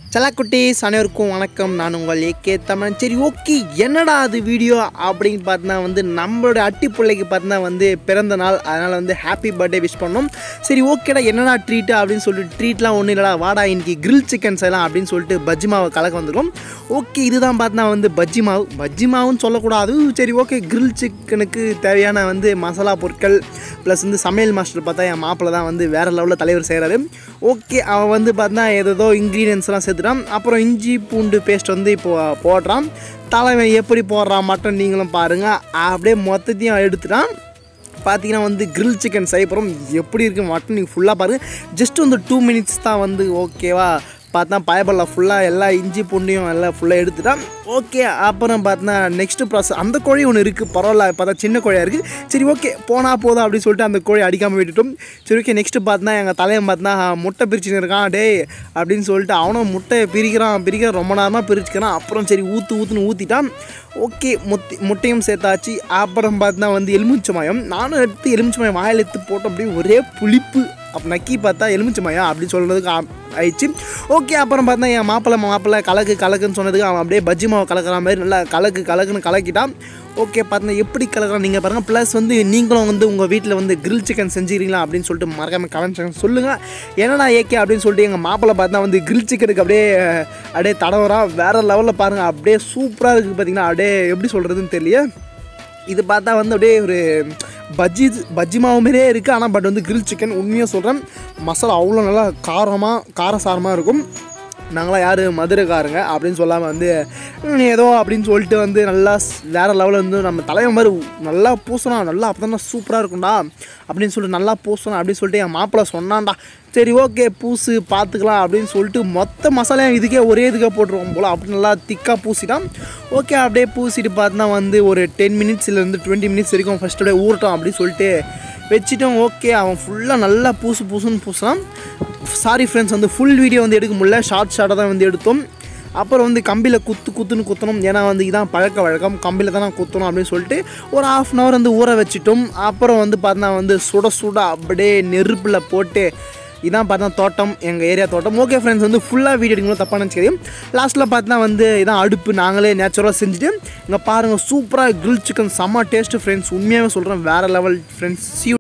செல்லக்குட்டீஸ் அனைவருக்கும் வணக்கம் நான் உங்கள் ஏகே தமிழன் சரி ஓகே என்னடா அது வீடியோ அப்படின்னு பார்த்தா வந்து நம்மளோட அட்டி பிள்ளைக்கு பார்த்தா வந்து பிறந்த நாள் அதனால் வந்து ஹாப்பி பர்த்டே விஷ் பண்ணோம் சரி ஓகேடா என்னடா ட்ரீட்டு அப்படின்னு சொல்லிட்டு ட்ரீட்லாம் ஒன்றும் இல்லைடா வாடா இன்னைக்கு கிரில் சிக்கன் செய்யலாம் அப்படின்னு சொல்லிட்டு பஜ்ஜி மாவை கலக்க வந்திருக்கோம் ஓகே இதுதான் பார்த்தா வந்து பஜ்ஜி மாவு பஜ்ஜி மாவுன்னு சொல்லக்கூடாது சரி ஓகே கிரில் சிக்கனுக்கு தேவையான வந்து மசாலா பொருட்கள் ப்ளஸ் வந்து சமையல் மாஸ்டர் பார்த்தா என் மாப்பிள்ளை தான் வந்து வேறு லெவலில் தலைவர் செய்கிறாரு ஓகே அவன் வந்து பார்த்தா ஏதோ இன்க்ரீடியன்ஸ்லாம் சேர்த்துட்டான் அப்புறம் இஞ்சி பூண்டு பேஸ்ட் வந்து இப்போ போடுறான் தலைவன் எப்படி போடுறான் மட்டன் நீங்களும் பாருங்கள் அப்படியே மொத்தத்தையும் எடுத்துட்டான் பார்த்தீங்கன்னா வந்து கிரில் சிக்கன் செய்ய போகிறோம் எப்படி இருக்குது மட்டன் நீங்கள் ஃபுல்லாக பாருங்கள் ஜஸ்ட் வந்து டூ மினிட்ஸ் தான் வந்து ஓகேவா பார்த்தா பயபல்ல ஃபுல்லாக எல்லா இஞ்சி பூண்டையும் எல்லாம் ஃபுல்லாக எடுத்துட்டான் ஓகே அப்புறம் பார்த்தா நெக்ஸ்ட்டு ப்ராசஸ் அந்த கோழி ஒன்று இருக்குது பரவாயில்ல பார்த்தா சின்ன கோழியாக இருக்குது சரி ஓகே போனால் போதும் அப்படின்னு சொல்லிட்டு அந்த கோழி அடிக்காமல் விட்டுட்டோம் சரி ஓகே நெக்ஸ்ட்டு பார்த்தா எங்கள் தலையன் பார்த்தா முட்டை பிரிச்சுன்னு இருக்கான் டேய் அப்படின்னு சொல்லிட்டு அவனும் முட்டையை பிரிக்கிறான் பிரிக்கிற ரொம்ப நேரமாக பிரிச்சுக்கிறான் அப்புறம் சரி ஊற்று ஊற்றுன்னு ஊற்றிட்டான் ஓகே முத்தி முட்டையும் சேர்த்தாச்சு அப்புறம் பார்த்தா வந்து எலுமிச்சமயம் நானும் எடுத்து எலுமிச்சமயம் வாயில் எடுத்து போட்டு அப்படியே ஒரே புளிப்பு அப்போ நக்கி பார்த்தா எலுமிச்சமயம் அப்படின்னு சொல்கிறதுக்கு ஆ- ஆயிடுச்சு ஓகே அப்புறம் பார்த்தா என் மாப்பிள்ளை மாப்பிள்ளை கலக்கு கலக்குன்னு சொன்னதுக்கு அவன் அப்படியே பஜ்ஜி மாவு கலக்கிற மாதிரி நல்லா கலக்கு கலக்குன்னு கலக்கிட்டான் ஓகே பார்த்தா எப்படி கலக்குறான் நீங்கள் பாருங்கள் ப்ளஸ் வந்து நீங்களும் வந்து உங்கள் வீட்டில் வந்து கிரில் சிக்கன் செஞ்சுக்கிறீங்களா அப்படின்னு சொல்லிட்டு மறக்காம கமெண்ட் செக்ஷன் சொல்லுங்கள் என்னடா ஏகே அப்படின்னு சொல்லிட்டு எங்கள் மாப்பிள்ளை பார்த்தா வந்து கிரில் சிக்கனுக்கு அப்படியே அப்படியே தடவுறான் வேறு லெவலில் பாருங்கள் அப்படியே சூப்பராக இருக்குது பார்த்தீங்கன்னா அப்படியே எப்படி சொல்கிறதுன்னு தெரியல இது பார்த்தா வந்து அப்படியே ஒரு பஜ்ஜி பஜ்ஜி மாவு மாதிரியே இருக்குது ஆனால் பட் வந்து கிரில் சிக்கன் உண்மையாக சொல்கிறேன் மசாலா அவ்வளோ நல்லா காரமாக காரசாரமாக இருக்கும் நாங்களாம் யார் மதுரைக்காரங்க அப்படின்னு சொல்லாமல் வந்து "ம், ஏதோ அப்படின்னு சொல்லிட்டு வந்து நல்லா ஸ்- வேறு லெவலில் வந்து நம்ம தலைவன் மாதிரி நல்லா பூசணும் நல்லா அப்போ தானே சூப்பராக இருக்கும்டா அப்படின்னு சொல்லிட்டு நல்லா பூசணும் அப்படின்னு சொல்லிட்டு என் மாப்பிள்ளை சொன்னான்டா சரி ஓகே பூசு பார்த்துக்கலாம் அப்படின்னு சொல்லிட்டு மொத்த மசாலையும் இதுக்கே ஒரே இதுக்கே போட்டுருவோம் போல் அப்படி நல்லா திக்காக பூசிட்டான் ஓகே அப்படியே பூசிட்டு பார்த்தா வந்து ஒரு டென் மினிட்ஸ்லேருந்து டுவெண்ட்டி மினிட்ஸ் வரைக்கும் ஃபஸ்ட் அப்படியே ஊறட்டும் அப்படின்னு சொல்லிட்டு வச்சுட்டோம் ஓகே அவன் ஃபுல்லாக நல்லா பூசு பூசுன்னு பூசினான் சாரி ஃப்ரெண்ட்ஸ் வந்து ஃபுல் வீடியோ வந்து எடுக்க முடியல ஷார்ட் ஷார்ட்டாக தான் வந்து எடுத்தோம் அப்புறம் வந்து கம்பியில் குத்து குத்துன்னு குத்தணும் ஏன்னா வந்து இதான் பழக்க வழக்கம் கம்பியில் தான் குத்தணும் அப்படின்னு சொல்லிட்டு ஒரு ஆஃப் அன் ஹவர் வந்து ஊற வச்சிட்டோம் அப்புறம் வந்து பார்த்தா வந்து சுட சுட அப்படியே நெருப்பில் போட்டு இதான் பார்த்தா தோட்டம் எங்கள் ஏரியா தோட்டம் ஓகே ஃப்ரெண்ட்ஸ் வந்து ஃபுல்லாக வீடியோ எடுக்கணும் தப்பாக நினச்சிக்கிறேன் லாஸ்ட்டில் பார்த்தா வந்து இதான் அடுப்பு நாங்களே நேச்சுரலாக செஞ்சுட்டு இங்கே பாருங்கள் சூப்பராக கிரில் சிக்கன் செம்ம டேஸ்ட்டு ஃப்ரெண்ட்ஸ் உண்மையாகவே சொல்கிறேன் வேறு லெவல் ஃப்ரெண்ட்ஸ்